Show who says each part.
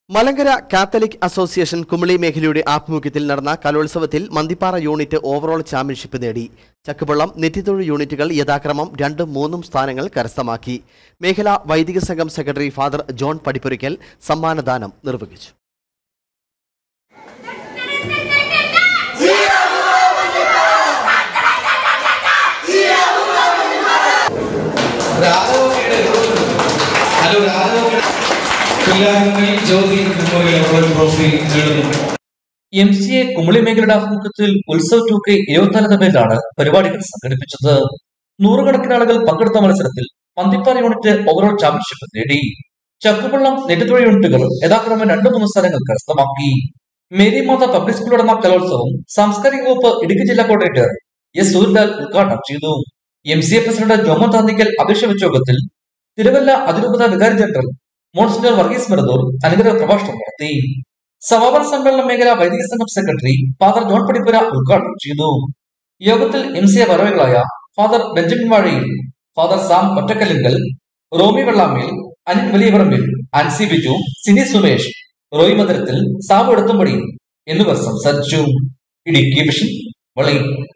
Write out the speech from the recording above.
Speaker 1: Malankara Catholic association Kumily മേഖലയുടെ ആഭിമുഖ്യത്തിൽ നടന്ന കലോത്സവത്തിൽ മന്തിപ്പാറ യൂണിറ്റ് ഓവറോൾ ചാമ്പ്യൻഷിപ്പ് നേടി ചക്കുപള്ളം നെറ്റിത്തൊഴു യൂണിറ്റുകൾ യഥാക്രമം രണ്ടും മൂന്നും സ്ഥാനങ്ങൾ കരസ്ഥമാക്കി മേഖലാ വൈദിക സംഘം സെക്രട്ടറി ഫാദർ ജോൺ പടിപ്പുരയ്ക്കൽ സമ്മാനദാനം നിർവഹിച്ചു
Speaker 2: രാഘവയുടെ ഹലോ രാഘവയുടെ Pullankal Jyothi memorial award trophy നേടുന്നു
Speaker 3: എം സി എ കുമളി മേഖലയുടെ ആഭിമുഖ്യത്തിൽ ഉത്സവ് ടു കെ ഇരുപത്തിനാലാം പേരിലാണ് പരിപാടികൾ സംഘടിപ്പിച്ചത് നൂറുകണക്കിന് ആളുകൾ പങ്കെടുത്ത മത്സരത്തിൽ പന്തിപ്പാറ യൂണിറ്റ് ഓവറോൾ ചാമ്പ്യൻഷിപ്പ് നേടി ചക്കുപള്ളം നെറ്റുതുഴ യൂണിറ്റുകൾ യഥാക്രമം രണ്ടു മൂന്ന് സ്ഥലങ്ങൾ കരസ്ഥമാക്കി മേരി മാത പബ്ലിക് സ്കൂൾ നടന്ന കലോത്സവം സാംസ്കാരിക വകുപ്പ് ഇടുക്കി ജില്ലാ കോർഡിനേറ്റർ എസ് സൂര്യലാൽ ഉദ്ഘാടനം ചെയ്തു M C A president Jomon Thannickal അധ്യക്ഷ വെച്ച യോഗത്തിൽ തിരുവല്ല അതിരൂപത വികാരി ജനറൽ മോൺസിനർ വർഗീസ് മരുന്നൂർ അനുഗ്രഹ പ്രഭാഷണം നടത്തി സമാപന സമ്മേളന മേഖല വൈദിക സംഘം സെക്രട്ടറി ഫാദർ ജോൺ പടിപ്പുര ഉദ്ഘാടനം ചെയ്തു യോഗത്തിൽ എം സി എ വരവുകളായ father Benjamin Vazhayil father Sam Ottakallinkal Romy Vellamel Anil Valiyaparambil Ancy Biju Cini Sumesh Roy Mandirathil Sabu എടുത്തുംപടി എന്നിവർ സംസാരിച്ചു ഇടുക്കി വിഷൻ വളയും